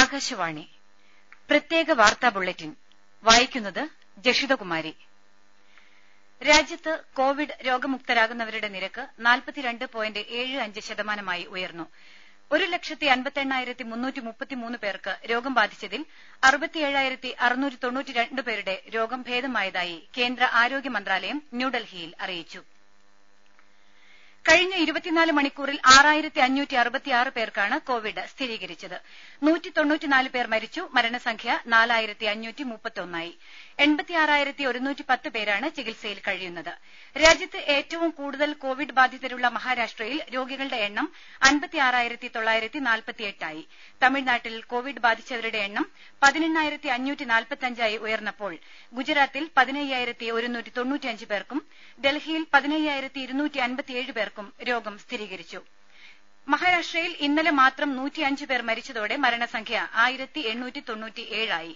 ആകാശവാണി പ്രത്യേക വാർത്താ ബുള്ളറ്റിൻ വായിക്കുന്നത് ജഷിതകുമാരി രാജ്യത്ത് കോവിഡ് രോഗമുക്തരാകുന്നവരുടെ നിരക്ക് നാൽപ്പത്തിരണ്ട് പോയിന്റ് ഏഴ് അഞ്ച് ശതമാനമായി ഉയർന്നു ഒരു ലക്ഷത്തി അൻപത്തെണ്ണായിരത്തി മുന്നൂറ്റി മുപ്പത്തിമൂന്ന് പേർക്ക് രോഗം ബാധിച്ചതിൽ അറുപത്തിയേഴായിരത്തി അറുന്നൂറ്റി തൊണ്ണൂറ്റിരണ്ട് പേരുടെ രോഗം ഭേദമായതായി കേന്ദ്ര ആരോഗ്യ മന്ത്രാലയം ന്യൂഡൽഹിയിൽ അറിയിച്ചു കഴിഞ്ഞ ഇരുപത്തിനാല് മണിക്കൂറിൽ ആറായിരത്തി അഞ്ഞൂറ്റി അറുപത്തിയാറ് പേർക്കാണ് കോവിഡ് സ്ഥിരീകരിച്ചത് നൂറ്റി തൊണ്ണൂറ്റിനാല് പേർ മരിച്ചു മരണസംഖ്യ നാലായിരത്തി അഞ്ഞൂറ്റി മുപ്പത്തൊന്നായി എൺപത്തിയാറായിരത്തി ഒരുന്നൂറ്റി പത്ത് പേരാണ് ചികിത്സയിൽ കഴിയുന്നത് രാജ്യത്ത് ഏറ്റവും കൂടുതൽ കോവിഡ് ബാധിതരുള്ള മഹാരാഷ്ട്രയിൽ രോഗികളുടെ എണ്ണം അൻപത്തിയാറായിരത്തി തൊള്ളായിരത്തി നാൽപ്പത്തിയെട്ടായി തമിഴ്നാട്ടിൽ കോവിഡ് ബാധിച്ചവരുടെ എണ്ണം പതിനെണ്ണായിരത്തി അഞ്ഞൂറ്റി നാൽപ്പത്തഞ്ചായി ഉയർന്നപ്പോൾ ഗുജറാത്തിൽ പതിനയ്യായിരത്തി ഒരുന്നൂറ്റി തൊണ്ണൂറ്റിയഞ്ച് പേർക്കും ഡൽഹിയിൽ പതിനയ്യായിരത്തി ഇരുന്നൂറ്റി അൻപത്തിയേഴ് പേർക്കും രോഗം സ്ഥിരീകരിച്ചു മഹാരാഷ്ട്രയിൽ ഇന്നലെ മാത്രം നൂറ്റിയഞ്ച് പേർ മരിച്ചതോടെ മരണസംഖ്യ ആയിരത്തി എണ്ണൂറ്റി തൊണ്ണൂറ്റിയേഴായി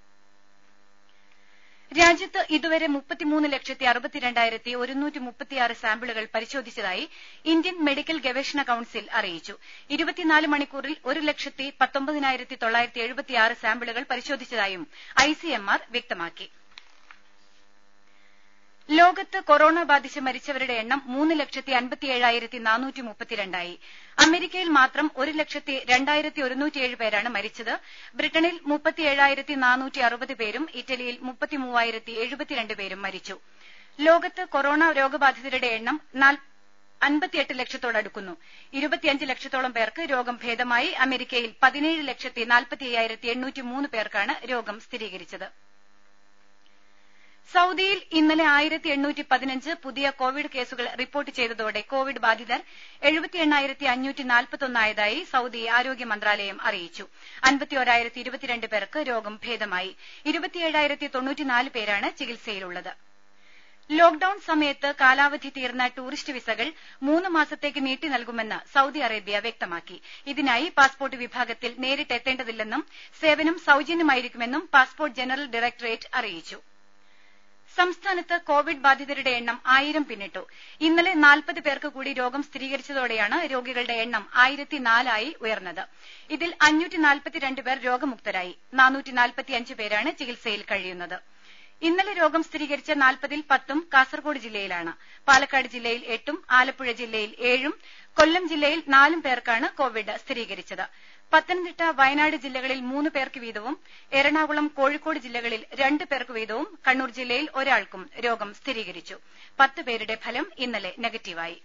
രാജ്യത്ത് ഇതുവരെ മുപ്പത്തിമൂന്ന് ലക്ഷത്തി അറുപത്തിരണ്ടായിരത്തി ഒരുന്നൂറ്റി മുപ്പത്തിയാറ് സാമ്പിളുകൾ പരിശോധിച്ചതായി ഇന്ത്യൻ മെഡിക്കൽ ഗവേഷണ കൌൺസിൽ അറിയിച്ചു ഇരുപത്തിനാല് മണിക്കൂറിൽ ഒരു ലക്ഷത്തി പത്തൊമ്പതിനായിരത്തി തൊള്ളായിരത്തി എഴുപത്തിയാറ് സാമ്പിളുകൾ പരിശോധിച്ചതായും ഐസിഎംആർ വ്യക്തമാക്കി ലോകത്ത് കൊറോണ ബാധിച്ച് മരിച്ചവരുടെ എണ്ണം മൂന്ന് ലക്ഷത്തി അൻപത്തിയേഴായിരത്തി നാനൂറ്റി മുപ്പത്തിരണ്ടായി അമേരിക്കയിൽ മാത്രം ഒരു ലക്ഷത്തി രണ്ടായിരത്തി ഒരുന്നൂറ്റിയേഴ് പേരാണ് മരിച്ചത് ബ്രിട്ടണിൽ മുപ്പത്തിയേഴായിരത്തി നാനൂറ്റി അറുപത് പേരും ഇറ്റലിയിൽ മുപ്പത്തിമൂവായിരത്തി എഴുപത്തിരണ്ട് പേരും മരിച്ചു ലോകത്ത് കൊറോണ രോഗബാധിതരുടെ എണ്ണം അൻപത്തിയെട്ട് ലക്ഷത്തോടടുക്കുന്നു ഇരുപത്തിയഞ്ച് ലക്ഷത്തോളം പേർക്ക് രോഗം ഭേദമായി അമേരിക്കയിൽ പതിനേഴ് ലക്ഷത്തി നാൽപ്പത്തി അയ്യായിരത്തി എണ്ണൂറ്റി മൂന്ന് പേർക്കാണ് രോഗം സ്ഥിരീകരിച്ചത് സൌദിയിൽ ഇന്നലെ ആയിരത്തി എണ്ണൂറ്റി പതിനഞ്ച് പുതിയ കോവിഡ് കേസുകൾ റിപ്പോർട്ട് ചെയ്തതോടെ കോവിഡ് ബാധിതർ എഴുപത്തി എണ്ണായിരത്തി അഞ്ഞൂറ്റി നാൽപ്പത്തൊന്നായതായി സൌദി ആരോഗ്യ മന്ത്രാലയം അറിയിച്ചു അൻപത്തിയോരായിരത്തി ഇരുപത്തിരണ്ട് പേർക്ക് രോഗം ഭേദമായി ഇരുപത്തിയേഴായിരത്തി തൊണ്ണൂറ്റിനാല് പേരാണ് ചികിത്സയിലുള്ളത് ലോക്ഡൌൺ സമയത്ത് കാലാവധി തീർന്ന ടൂറിസ്റ്റ് വിസകൾ മൂന്ന് മാസത്തേക്ക് നീട്ടി നൽകുമെന്ന് സൌദി അറേബ്യ വ്യക്തമാക്കി ഇതിനായി പാസ്പോർട്ട് വിഭാഗത്തിൽ നേരിട്ടെത്തേണ്ടതില്ലെന്നും സേവനം സൌജന്യമായിരിക്കുമെന്നും പാസ്പോർട്ട് ജനറൽ ഡയറക്ടറേറ്റ് അറിയിച്ചു സംസ്ഥാനത്ത് കോവിഡ് ബാധിതരുടെ എണ്ണം ആയിരം പിന്നിട്ടു ഇന്നലെ നാൽപ്പത് പേർക്ക് കൂടി രോഗം സ്ഥിരീകരിച്ചതോടെയാണ് രോഗികളുടെ എണ്ണം ആയിരത്തി നാലായി ഉയർന്നത് ഇതിൽ അഞ്ഞൂറ്റി നാൽപ്പത്തിരണ്ട് പേർ രോഗമുക്തരായി നാനൂറ്റി നാൽപ്പത്തിയഞ്ച് പേരാണ് ചികിത്സയിൽ കഴിയുന്നത് ഇന്നലെ രോഗം സ്ഥിരീകരിച്ച നാൽപ്പതിൽ പത്തും കാസർകോട് ജില്ലയിലാണ് പാലക്കാട് ജില്ലയിൽ എട്ടും ആലപ്പുഴ ജില്ലയിൽ ഏഴും കൊല്ലം ജില്ലയിൽ നാലും പേർക്കാണ് കോവിഡ് സ്ഥിരീകരിച്ചത് പത്തനംതിട്ട വയനാട് ജില്ലകളിൽ മൂന്ന് പേർക്ക് വീതവും എറണാകുളം കോഴിക്കോട് ജില്ലകളിൽ രണ്ട് പേർക്ക് വീതവും കണ്ണൂർ ജില്ലയിൽ ഒരാൾക്കും രോഗം സ്ഥിരീകരിച്ചു പത്ത് പേരുടെ ഫലം ഇന്നലെ നെഗറ്റീവായി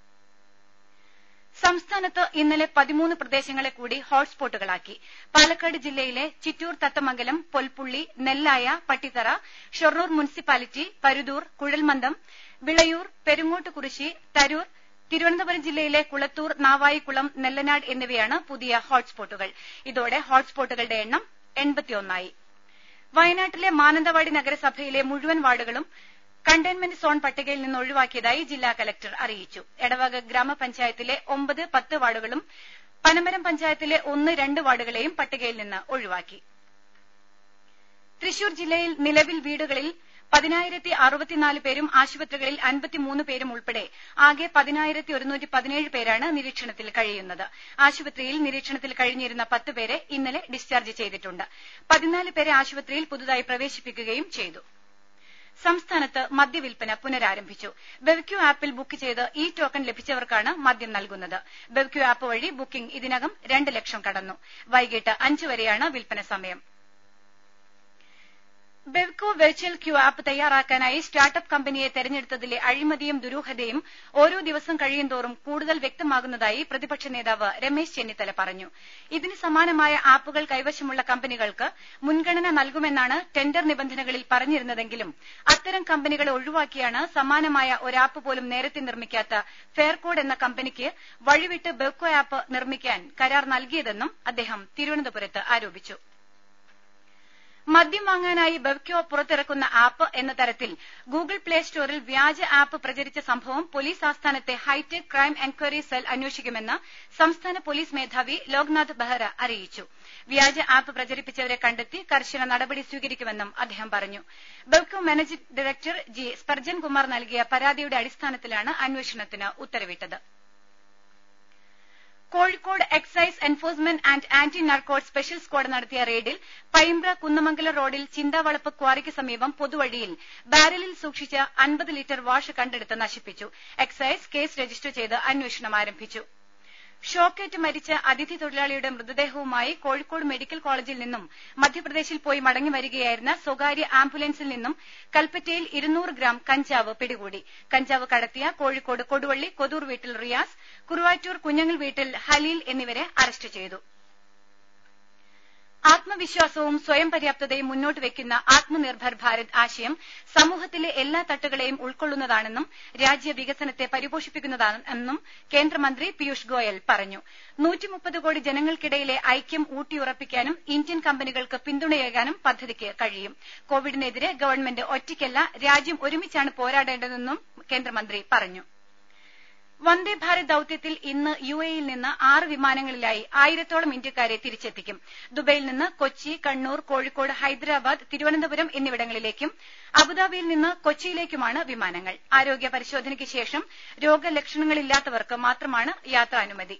സംസ്ഥാനത്ത് ഇന്നലെ പതിമൂന്ന് പ്രദേശങ്ങളെ കൂടി ഹോട്ട്സ്പോട്ടുകളാക്കി പാലക്കാട് ജില്ലയിലെ ചിറ്റൂർ തത്തമംഗലം പൊൽപ്പുള്ളി നെല്ലായ പട്ടിത്തറ ഷൊർണൂർ മുനിസിപ്പാലിറ്റി പരുതൂർ കുഴൽമന്ദം വിളയൂർ പെരുങ്ങോട്ടുകുറിശി തരൂർ തിരുവനന്തപുരം ജില്ലയിലെ കുളത്തൂർ നാവായിക്കുളം നെല്ലനാട് എന്നിവയാണ് പുതിയ ഹോട്ട്സ്പോട്ടുകൾ ഇതോടെ ഹോട്ട്സ്പോട്ടുകളുടെ എണ്ണം എൺപത്തിയൊന്നായി വയനാട്ടിലെ മാനന്തവാടി നഗരസഭയിലെ മുഴുവൻ വാർഡുകളും കണ്ടെയ്ൻമെന്റ് സോൺ പട്ടികയിൽ നിന്ന് ഒഴിവാക്കിയതായി ജില്ലാ കലക്ടർ അറിയിച്ചു എടവക ഗ്രാമപഞ്ചായത്തിലെ ഒമ്പത് പത്ത് വാർഡുകളും പനമരം പഞ്ചായത്തിലെ ഒന്ന് രണ്ട് വാർഡുകളെയും പട്ടികയിൽ നിന്ന് ഒഴിവാക്കി തൃശൂർ ജില്ലയിൽ നിലവിൽ വീടുകളിൽ പതിനായിരത്തി അറുപത്തിനാല് പേരും ആശുപത്രികളിൽ അൻപത്തിമൂന്ന് പേരും ഉൾപ്പെടെ ആകെ പതിനായിരത്തി ഒരുന്നൂറ്റി പതിനേഴ് പേരാണ് നിരീക്ഷണത്തിൽ കഴിയുന്നത് ആശുപത്രിയിൽ നിരീക്ഷണത്തിൽ കഴിഞ്ഞിരുന്ന പത്ത് പേരെ ഇന്നലെ ഡിസ്ചാർജ് ചെയ്തിട്ടുണ്ട് പതിനാല് പേരെ ആശുപത്രിയിൽ പുതുതായി പ്രവേശിപ്പിക്കുകയും ചെയ്തു സംസ്ഥാനത്ത് മദ്യവിൽപ്പന പുനരാരംഭിച്ചു ബെവ്ക്യൂ ആപ്പിൽ ബുക്ക് ചെയ്ത് ഇ ടോക്കൺ ലഭിച്ചവർക്കാണ് മദ്യം നൽകുന്നത് ബെവ്ക്യൂ ആപ്പ് വഴി ബുക്കിംഗ് ഇതിനകം രണ്ട് ലക്ഷം കടന്നു വൈകിട്ട് അഞ്ച് വരെയാണ് വിൽപ്പന സമയം ബെവ്കോ വെർച്വൽ ക്യൂ ആപ്പ് തയ്യാറാക്കാനായി സ്റ്റാർട്ടപ്പ് കമ്പനിയെ തെരഞ്ഞെടുത്തതിലെ അഴിമതിയും ദുരൂഹതയും ഓരോ ദിവസം കഴിയുന്തോറും കൂടുതൽ വ്യക്തമാകുന്നതായി പ്രതിപക്ഷ നേതാവ് രമേശ് ചെന്നിത്തല പറഞ്ഞു ഇതിന് സമാനമായ ആപ്പുകൾ കൈവശമുള്ള കമ്പനികൾക്ക് മുൻഗണന നൽകുമെന്നാണ് ടെൻഡർ നിബന്ധനകളിൽ പറഞ്ഞിരുന്നതെങ്കിലും അത്തരം കമ്പനികളെ ഒഴിവാക്കിയാണ് സമാനമായ ഒരാപ്പ് പോലും നേരത്തെ നിർമ്മിക്കാത്ത ഫെയർകോഡ് എന്ന കമ്പനിക്ക് വഴിവിട്ട് ബെവ്കോ ആപ്പ് നിർമ്മിക്കാൻ കരാർ നൽകിയതെന്നും അദ്ദേഹം തിരുവനന്തപുരത്ത് ആരോപിച്ചു മദ്യം വാങ്ങാനായി ബെവ്ക്യോ പുറത്തിറക്കുന്ന ആപ്പ് എന്ന തരത്തിൽ ഗൂഗിൾ പ്ലേ സ്റ്റോറിൽ വ്യാജ ആപ്പ് പ്രചരിച്ച സംഭവം പോലീസ് ആസ്ഥാനത്തെ ഹൈടെക് ക്രൈം എൻക്വയറി സെൽ അന്വേഷിക്കുമെന്ന് സംസ്ഥാന പോലീസ് മേധാവി ലോക്നാഥ് ബെഹ്റ അറിയിച്ചു വ്യാജ ആപ്പ് പ്രചരിപ്പിച്ചവരെ കണ്ടെത്തി കർശന നടപടി സ്വീകരിക്കുമെന്നും അദ്ദേഹം പറഞ്ഞു Bevco managing director G Spurgeon Kumar നൽകിയ പരാതിയുടെ അടിസ്ഥാനത്തിലാണ് അന്വേഷണത്തിന് ഉത്തരവിട്ടത് Kozhikode excise enforcement and anti narcotic special squad നടത്തിയ റെയ്ഡിൽ പൈമ്പ്ര കുന്നമംഗലം റോഡിൽ ചിന്താവളപ്പ് ക്വാറിക്ക് സമീപം പൊതുവഴിയിൽ ബാരലിൽ സൂക്ഷിച്ച അൻപത് ലിറ്റർ വാഷ് കണ്ടെടുത്ത് നശിപ്പിച്ചു എക്സൈസ് കേസ് രജിസ്റ്റർ ചെയ്ത് അന്വേഷണം ആരംഭിച്ചു ഷോക്കേറ്റ് മരിച്ച അതിഥി തൊഴിലാളിയുടെ മൃതദേഹവുമായി കോഴിക്കോട് മെഡിക്കൽ കോളേജിൽ നിന്നും മധ്യപ്രദേശിൽ പോയി മടങ്ങി വരികയായിരുന്ന സ്വകാര്യ ആംബുലൻസിൽ നിന്നും കൽപ്പറ്റയിൽ ഇരുന്നൂറ് ഗ്രാം കഞ്ചാവ് പിടികൂടി കഞ്ചാവ് കടത്തിയ കോഴിക്കോട് കൊടുവള്ളി കൊതൂർ വീട്ടിൽ റിയാസ് കുറുവാറ്റൂർ കുഞ്ഞങ്ങൽ വീട്ടിൽ ഹലീൽ എന്നിവരെ അറസ്റ്റ് ചെയ്തു ആത്മവിശ്വാസവും സ്വയം പര്യാപ്തതയും മുന്നോട്ട് വെക്കുന്ന ആത്മനിർഭർ ഭാരത് ആശയം സമൂഹത്തിലെ എല്ലാ തട്ടുകളെയും ഉൾക്കൊള്ളുന്നതാണെന്നും രാജ്യ വികസനത്തെ പരിപോഷിപ്പിക്കുന്നതാണെന്നും കേന്ദ്രമന്ത്രി പീയൂഷ് ഗോയൽ പറഞ്ഞു നൂറ്റിമുപ്പത് കോടി ജനങ്ങൾക്കിടയിലെ ഐക്യം ഊട്ടിയുറപ്പിക്കാനും ഇന്ത്യൻ കമ്പനികൾക്ക് പിന്തുണയേകാനും പദ്ധതിക്ക് കഴിയും കോവിഡിനെതിരെ ഗവൺമെന്റ് ഒറ്റയ്ക്കല്ല രാജ്യം ഒരുമിച്ചാണ് പോരാടേണ്ടതെന്നും കേന്ദ്രമന്ത്രി പറഞ്ഞു വന്ദേ ഭാരത് ദൌത്യത്തിൽ ഇന്ന് യു എയിൽ നിന്ന് ആറ് വിമാനങ്ങളിലായി ആയിരത്തോളം ഇന്ത്യക്കാരെ തിരിച്ചെത്തിക്കും ദുബൈയിൽ നിന്ന് കൊച്ചി കണ്ണൂർ കോഴിക്കോട് ഹൈദരാബാദ് തിരുവനന്തപുരം എന്നിവിടങ്ങളിലേക്കും അബുദാബിയിൽ നിന്ന് കൊച്ചിയിലേക്കുമാണ് വിമാനങ്ങൾ ആരോഗ്യ പരിശോധനയ്ക്ക് ശേഷം രോഗലക്ഷണങ്ങളില്ലാത്തവർക്ക് മാത്രമാണ് യാത്രാനുമതി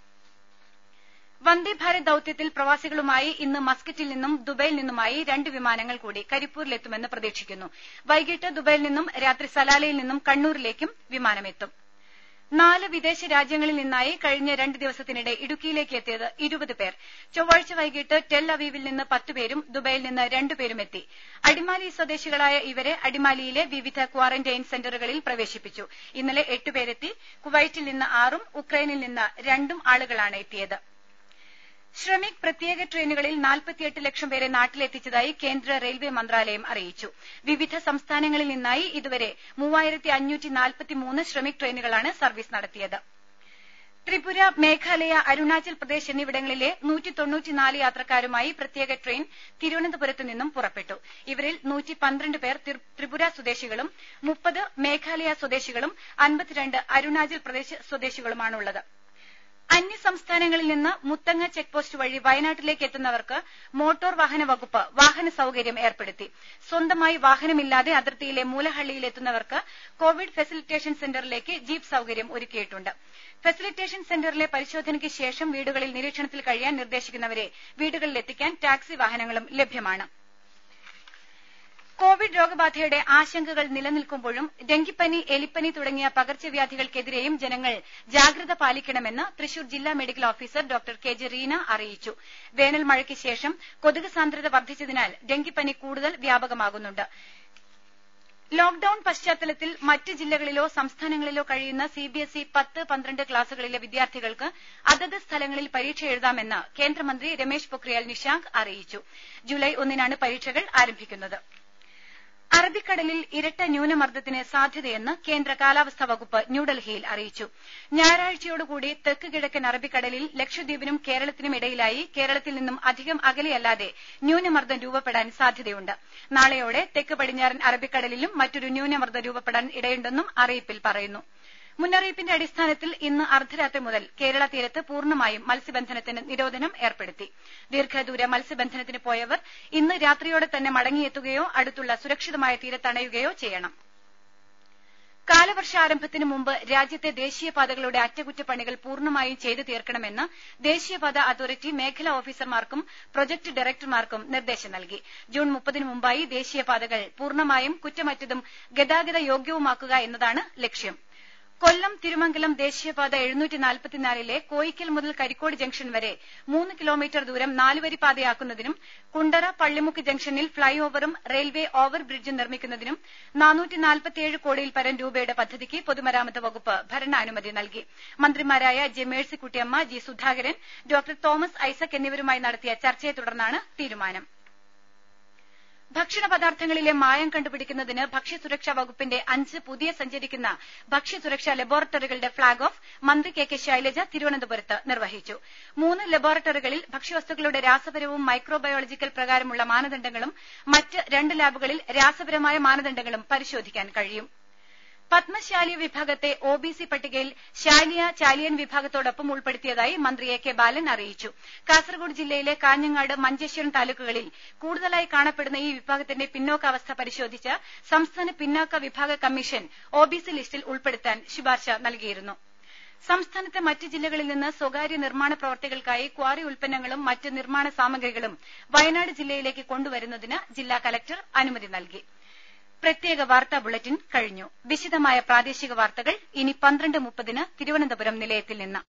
വന്ദേ ഭാരത് ദൌത്യത്തിൽ പ്രവാസികളുമായി ഇന്ന് മസ്കറ്റിൽ നിന്നും ദുബൈയിൽ നിന്നുമായി രണ്ട് വിമാനങ്ങൾ കൂടി കരിപ്പൂരിലെത്തുമെന്ന് പ്രതീക്ഷിക്കുന്നു വൈകിട്ട് ദുബൈയിൽ നിന്നും രാത്രി സലാലയിൽ നിന്നും കണ്ണൂരിലേക്കും വിമാനമെത്തും നാല് വിദേശ രാജ്യങ്ങളിൽ നിന്നായി കഴിഞ്ഞ രണ്ട് ദിവസത്തിനിടെ ഇടുക്കിയിലേക്ക് എത്തിയത് ഇരുപത് പേർ ചൊവ്വാഴ്ച വൈകിട്ട് ടെൽ അവീവിൽ നിന്ന് പത്തുപേരും ദുബൈയിൽ നിന്ന് രണ്ടുപേരും എത്തി അടിമാലി സ്വദേശികളായ ഇവരെ അടിമാലിയിലെ വിവിധ ക്വാറന്റൈൻ സെന്ററുകളിൽ പ്രവേശിപ്പിച്ചു ഇന്നലെ എട്ടുപേരെത്തി കുവൈറ്റിൽ നിന്ന് ആറും ഉക്രൈനിൽ നിന്ന് രണ്ടും ആളുകളാണ് എത്തിയത് ശ്രമിക് പ്രത്യേക ട്രെയിനുകളിൽ നാൽപ്പത്തിയെട്ട് ലക്ഷം പേരെ നാട്ടിലെത്തിച്ചതായി കേന്ദ്ര റെയിൽവേ മന്ത്രാലയം അറിയിച്ചു വിവിധ സംസ്ഥാനങ്ങളിൽ നിന്നായി ഇതുവരെ മൂവായിരത്തി അഞ്ഞൂറ്റി നാൽപ്പത്തിമൂന്ന് ശ്രമിക് ട്രെയിനുകളാണ് സർവീസ് നടത്തിയത് ത്രിപുര മേഘാലയ അരുണാചൽ പ്രദേശ് എന്നിവിടങ്ങളിലെ നൂറ്റി തൊണ്ണൂറ്റിനാല് യാത്രക്കാരുമായി പ്രത്യേക ട്രെയിൻ തിരുവനന്തപുരത്ത് നിന്നും പുറപ്പെട്ടു ഇവരിൽ നൂറ്റി പന്ത്രണ്ട് പേർ ത്രിപുര സ്വദേശികളും മുപ്പത് മേഘാലയ സ്വദേശികളും അൻപത്തിരണ്ട് അരുണാചൽ പ്രദേശ് സ്വദേശികളുമാണുള്ളത് അന്യസംസ്ഥാനങ്ങളിൽ നിന്ന് മുത്തങ്ങ ചെക്ക് പോസ്റ്റ് വഴി വയനാട്ടിലേക്ക് എത്തുന്നവർക്ക് മോട്ടോർ വാഹന വകുപ്പ് വാഹന സൌകര്യം ഏർപ്പെടുത്തി സ്വന്തമായി വാഹനമില്ലാതെ അതിർത്തിയിലെ മൂലഹള്ളിയിൽ എത്തുന്നവർക്ക് കോവിഡ് ഫെസിലിറ്റേഷൻ സെന്ററിലേക്ക് ജീപ്പ് സൌകര്യം ഒരുക്കിയിട്ടുണ്ട് ഫെസിലിറ്റേഷൻ സെന്ററിലെ പരിശോധനയ്ക്ക് ശേഷം വീടുകളിൽ നിരീക്ഷണത്തിൽ കഴിയാൻ നിർദ്ദേശിക്കുന്നവരെ വീടുകളിലെത്തിക്കാൻ ടാക്സി വാഹനങ്ങളും ലഭ്യമാണ് കോവിഡ് രോഗബാധയുടെ ആശങ്കകൾ നിലനിൽക്കുമ്പോഴും ഡെങ്കിപ്പനി എലിപ്പനി തുടങ്ങിയ പകർച്ചവ്യാധികൾക്കെതിരെയും ജനങ്ങൾ ജാഗ്രത പാലിക്കണമെന്ന് തൃശൂർ ജില്ലാ medical officer doctor K J Reena അറിയിച്ചു വേനൽ മഴയ്ക്ക് ശേഷം കൊതുക് സാന്ദ്രത വർദ്ധിച്ചതിനാൽ ഡെങ്കിപ്പനി കൂടുതൽ വ്യാപകമാകുന്നുണ്ട് ലോക്ഡൌൺ പശ്ചാത്തലത്തിൽ മറ്റ് ജില്ലകളിലോ സംസ്ഥാനങ്ങളിലോ കഴിയുന്ന സിബിഎസ്ഇ പത്ത് പന്ത്രണ്ട് ക്ലാസുകളിലെ വിദ്യാർത്ഥികൾക്ക് അതത് സ്ഥലങ്ങളിൽ പരീക്ഷ എഴുതാമെന്ന് കേന്ദ്രമന്ത്രി രമേശ് പൊക്രിയാൽ നിഷാങ്ക് അറിയിച്ചു ജൂലൈ ഒന്നിനാണ് പരീക്ഷകൾ ആരംഭിക്കുന്നത് അറബിക്കടലിൽ ഇരട്ട ന്യൂനമർദ്ദത്തിന് സാധ്യതയെന്ന് കേന്ദ്ര കാലാവസ്ഥാ വകുപ്പ് ന്യൂഡൽഹിയിൽ അറിയിച്ചു ഞായറാഴ്ചയോടുകൂടി തെക്ക് കിഴക്കൻ അറബിക്കടലിൽ ലക്ഷദ്വീപിനും കേരളത്തിനും ഇടയിലായി കേരളത്തിൽ നിന്നും അധികം അകലെയല്ലാതെ ന്യൂനമർദ്ദം രൂപപ്പെടാൻ സാധ്യതയുണ്ട് നാളെയോടെ തെക്ക് പടിഞ്ഞാറൻ അറബിക്കടലിലും മറ്റൊരു ന്യൂനമർദ്ദം രൂപപ്പെടാൻ ഇടയുണ്ടെന്നും അറിയിപ്പിൽ പറയുന്നു മുന്നറിയിപ്പിന്റെ അടിസ്ഥാനത്തിൽ ഇന്ന് അർദ്ധരാത്രി മുതൽ കേരള തീരത്ത് പൂർണ്ണമായും മത്സ്യബന്ധനത്തിന് നിരോധനം ഏർപ്പെടുത്തി ദീർഘദൂര മത്സ്യബന്ധനത്തിന് പോയവർ ഇന്ന് രാത്രിയോടെ തന്നെ മടങ്ങിയെത്തുകയോ അടുത്തുള്ള സുരക്ഷിതമായ തീരത്തണയുകയോ ചെയ്യണം കാലവർഷാരംഭത്തിന് മുമ്പ് രാജ്യത്തെ ദേശീയപാതകളുടെ അറ്റകുറ്റപ്പണികൾ പൂർണ്ണമായും ചെയ്തു തീർക്കണമെന്ന് ദേശീയപാത അതോറിറ്റി മേഖലാ ഓഫീസർമാർക്കും പ്രൊജക്ട് ഡയറക്ടർമാർക്കും നിർദ്ദേശം നൽകി ജൂൺ മുപ്പതിന് മുമ്പായി ദേശീയപാതകൾ പൂർണ്ണമായും കുറ്റമറ്റതും ഗതാഗത യോഗ്യവുമാക്കുക എന്നതാണ് ലക്ഷ്യം കൊല്ലം തിരുമംഗലം ദേശീയപാത എഴുന്നൂറ്റി നാൽപ്പത്തിനാലിലെ കോയിക്കൽ മുതൽ കരിക്കോട് ജംഗ്ഷൻ വരെ മൂന്ന് കിലോമീറ്റർ ദൂരം നാലുവരി പാതയാക്കുന്നതിനും കുണ്ടറ പള്ളിമുക്ക് ജംഗ്ഷനിൽ ഫ്ളൈ ഓവറും റെയിൽവേ ഓവർ ബ്രിഡ്ജും നിർമ്മിക്കുന്നതിനും നാനൂറ്റി നാൽപ്പത്തിയേഴ് കോടിയിൽ പരം രൂപയുടെ പദ്ധതിക്ക് പൊതുമരാമത്ത് വകുപ്പ് ഭരണാനുമതി നൽകി മന്ത്രിമാരായ J Mercykuttyamma G Sudhakaran doctor Thomas Isaac എന്നിവരുമായി നടത്തിയ ചർച്ചയെ തുടർന്നാണ് തീരുമാനം ഭക്ഷണ പദാർത്ഥങ്ങളിലെ മായം കണ്ടുപിടിക്കുന്നതിന് ഭക്ഷ്യസുരക്ഷാ വകുപ്പിന്റെ അഞ്ച് പുതിയ സഞ്ചരിക്കുന്ന ഭക്ഷ്യസുരക്ഷാ ലബോറട്ടറികളുടെ ഫ്ളാഗ് ഓഫ് മന്ത്രി കെ കെ ശൈലജ തിരുവനന്തപുരത്ത് നിർവഹിച്ചു മൂന്ന് ലബോറട്ടറികളിൽ ഭക്ഷ്യവസ്തുക്കളുടെ രാസപരവും മൈക്രോബയോളജിക്കൽ പ്രകാരമുള്ള മാനദണ്ഡങ്ങളും മറ്റ് രണ്ട് ലാബുകളിൽ രാസപരമായ മാനദണ്ഡങ്ങളും പരിശോധിക്കാൻ കഴിയും പത്മശാലി വിഭാഗത്തെ ഒ ബി സി പട്ടികയിൽ ശാലിയ ചാലിയൻ വിഭാഗത്തോടൊപ്പം ഉൾപ്പെടുത്തിയതായി മന്ത്രി എ കെ ബാലൻ അറിയിച്ചു കാസർഗോഡ് ജില്ലയിലെ കാഞ്ഞങ്ങാട് മഞ്ചേശ്വരം താലൂക്കുകളിൽ കൂടുതലായി കാണപ്പെടുന്ന ഈ വിഭാഗത്തിന്റെ പിന്നോക്കാവസ്ഥ പരിശോധിച്ച സംസ്ഥാന പിന്നാക്ക വിഭാഗ കമ്മീഷൻ ഒ ബി സി ലിസ്റ്റിൽ ഉൾപ്പെടുത്താൻ ശുപാർശ നൽകിയിരുന്നു സംസ്ഥാനത്തെ മറ്റ് ജില്ലകളിൽ നിന്ന് സ്വകാര്യ നിർമ്മാണ പ്രവർത്തികൾക്കായി ക്വാറി ഉൽപ്പന്നങ്ങളും മറ്റ് നിർമ്മാണ സാമഗ്രികളും വയനാട് ജില്ലയിലേക്ക് കൊണ്ടുവരുന്നതിന് ജില്ലാ കലക്ടർ അനുമതി നൽകി പ്രത്യേക വാർത്താ ബുള്ളറ്റിൻ കഴിഞ്ഞു വിശദമായ പ്രാദേശിക വാർത്തകൾ ഇനി പന്ത്രണ്ട് മുപ്പതിന് തിരുവനന്തപുരം നിലയത്തിൽ നിന്ന്